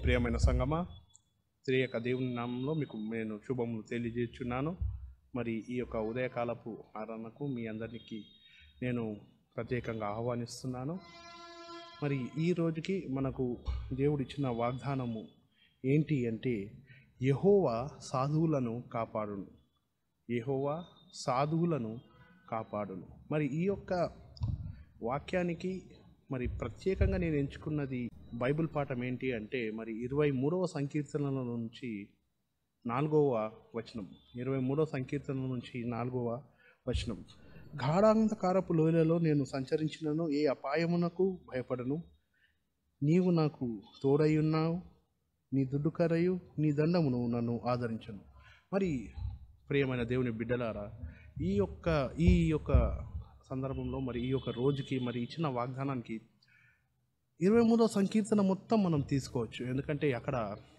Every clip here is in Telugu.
ప్రియమైన సంగమా స్త్రీ యొక్క దేవుని నామంలో మీకు నేను శుభములు తెలియజేస్తున్నాను మరి ఈ యొక్క ఉదయకాలపు ఆరాధనకు మీ అందరికీ నేను ప్రత్యేకంగా ఆహ్వానిస్తున్నాను మరి ఈ రోజుకి మనకు దేవుడు ఇచ్చిన వాగ్దానము ఏంటి అంటే యెహోవా సాధువులను కాపాడును యెహోవా సాధువులను కాపాడును మరి ఈ యొక్క వాక్యానికి మరి ప్రత్యేకంగా నేను ఎంచుకున్నది బైబిల్ పాఠం ఏంటి అంటే మరి ఇరవై మూడవ సంకీర్తనల నుంచి నాలుగవ వచనం ఇరవై మూడవ సంకీర్తన నుంచి నాలుగవ వచనం గాఢాంధకారపు లోయలలో నేను సంచరించినను ఏ అపాయమునకు భయపడను నీవు నాకు తోడై ఉన్నావు నీ దుడ్డుకరయు నీ దండమును నన్ను ఆదరించను మరి ప్రియమైన దేవుని బిడ్డలారా ఈ యొక్క ఈ యొక్క సందర్భంలో మరి ఈ యొక్క రోజుకి మరి ఇచ్చిన వాగ్దానానికి ఇరవై మూడో సంకీర్తన మొత్తం మనం తీసుకోవచ్చు ఎందుకంటే అక్కడ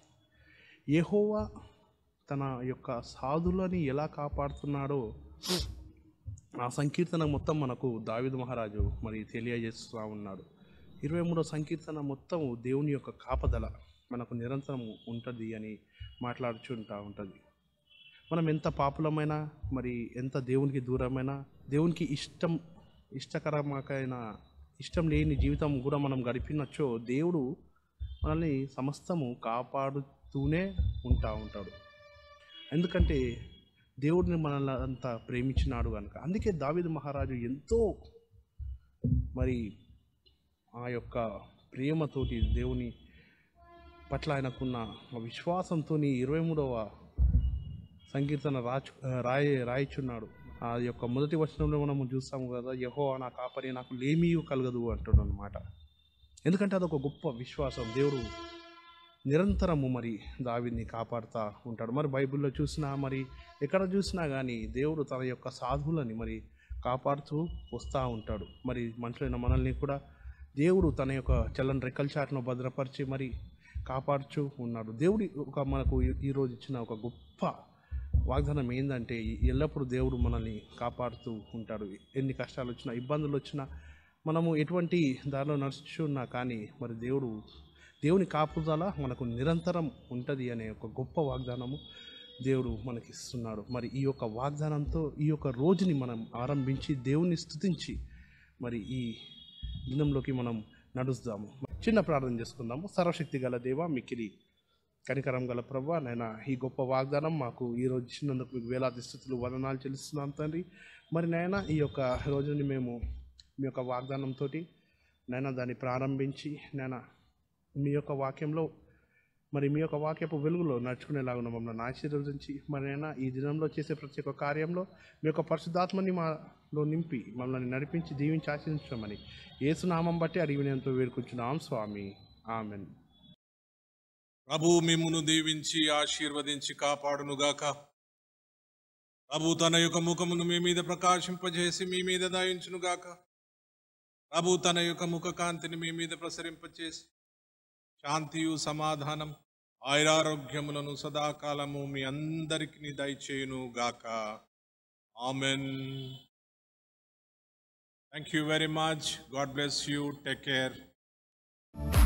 యెహోవా తన యొక్క సాధులని ఎలా కాపాడుతున్నాడో ఆ సంకీర్తన మొత్తం మనకు దావిదు మహారాజు మరి తెలియజేస్తూ ఉన్నాడు ఇరవై మూడో సంకీర్తన మొత్తం దేవుని యొక్క కాపదల మనకు నిరంతరం ఉంటుంది అని మాట్లాడుచుంటా ఉంటుంది మనం ఎంత పాపులమైనా మరి ఎంత దేవునికి దూరమైనా దేవునికి ఇష్టం ఇష్టకరమైన ఇష్టం లేని జీవితం కూడా మనం గడిపినచ్చో దేవుడు మనల్ని సమస్తము కాపాడుతూనే ఉంటా ఉంటాడు ఎందుకంటే దేవుడిని మనల్ని అంత ప్రేమించినాడు కనుక అందుకే దావిదు మహారాజు ఎంతో మరి ఆ యొక్క ప్రేమతోటి దేవుని పట్ల ఆయనకున్న ఆ విశ్వాసంతో ఇరవై మూడవ సంకీర్తన రాచు రాయి రాయిచున్నాడు ఆ యొక్క మొదటి వచనంలో మనం చూస్తాము కదా యహో నా కాపరి నాకు లేమీ కలగదు అంటాడు అనమాట ఎందుకంటే అదొక గొప్ప విశ్వాసం దేవుడు నిరంతరము మరి దావిని కాపాడుతూ ఉంటాడు మరి బైబిల్లో చూసినా మరి ఎక్కడ చూసినా కానీ దేవుడు తన యొక్క సాధువులని మరి కాపాడుతూ వస్తూ ఉంటాడు మరి మనుషులైన మనల్ని కూడా దేవుడు తన యొక్క చల్లని రెక్కల చాటును భద్రపరిచి మరి కాపాడుచూ ఉన్నాడు దేవుడి ఒక మనకు ఈ- ఈరోజు ఇచ్చిన ఒక గొప్ప వాగ్దానం ఏంటంటే ఎల్లప్పుడూ దేవుడు మనల్ని కాపాడుతూ ఉంటాడు ఎన్ని కష్టాలు వచ్చినా ఇబ్బందులు వచ్చినా మనము ఎటువంటి దారిలో నడుచున్నా కానీ మరి దేవుడు దేవుని కాపుదల మనకు నిరంతరం ఉంటుంది అనే ఒక గొప్ప వాగ్దానము దేవుడు మనకి ఇస్తున్నాడు మరి ఈ యొక్క వాగ్దానంతో ఈ యొక్క రోజుని మనం ఆరంభించి దేవుని స్తుతించి మరి ఈ దినంలోకి మనం నడుస్తాము చిన్న ప్రార్థన చేసుకుందాము సర్వశక్తి గల దేవ మిక్కిలి కనికరం గల ప్రభా నైనా ఈ గొప్ప వాగ్దానం మాకు ఈ రోజు ఇచ్చినందుకు మీకు వేలాది స్థితులు వదనాలు చెల్లిస్తున్నాం తండ్రి మరి నాయన ఈ యొక్క రోజుని మేము మీ యొక్క వాగ్దానంతో నైనా దాన్ని ప్రారంభించి నైనా మీ యొక్క వాక్యంలో మరి మీ యొక్క వాక్యపు వెలుగులో నడుచుకునేలాగా మమ్మల్ని ఆశీర్వదించి మరి నైనా ఈ దినంలో చేసే ప్రతి ఒక్క కార్యంలో మీ యొక్క పరిశుద్ధాత్మని మాలో నింపి మమ్మల్ని నడిపించి దీవించి ఆశీర్వించమని ఏసునామం బట్టి అడిగి నేనుతో వేడుకుంటున్నాం స్వామి ఆమెన్ ప్రభు మిమ్మును దీవించి ఆశీర్వదించి కాపాడునుగాక ప్రభు తన యొక్క ముఖమును మీ మీద ప్రకాశింపజేసి మీ మీద దయించునుగాక ప్రభు తన యొక్క ముఖ కాంతిని మీ మీద ప్రసరింపచేసి శాంతియు సమాధానం ఆయురారోగ్యములను సదాకాలము మీ అందరికి దయచేయును గాక amen thank you very much God bless you take care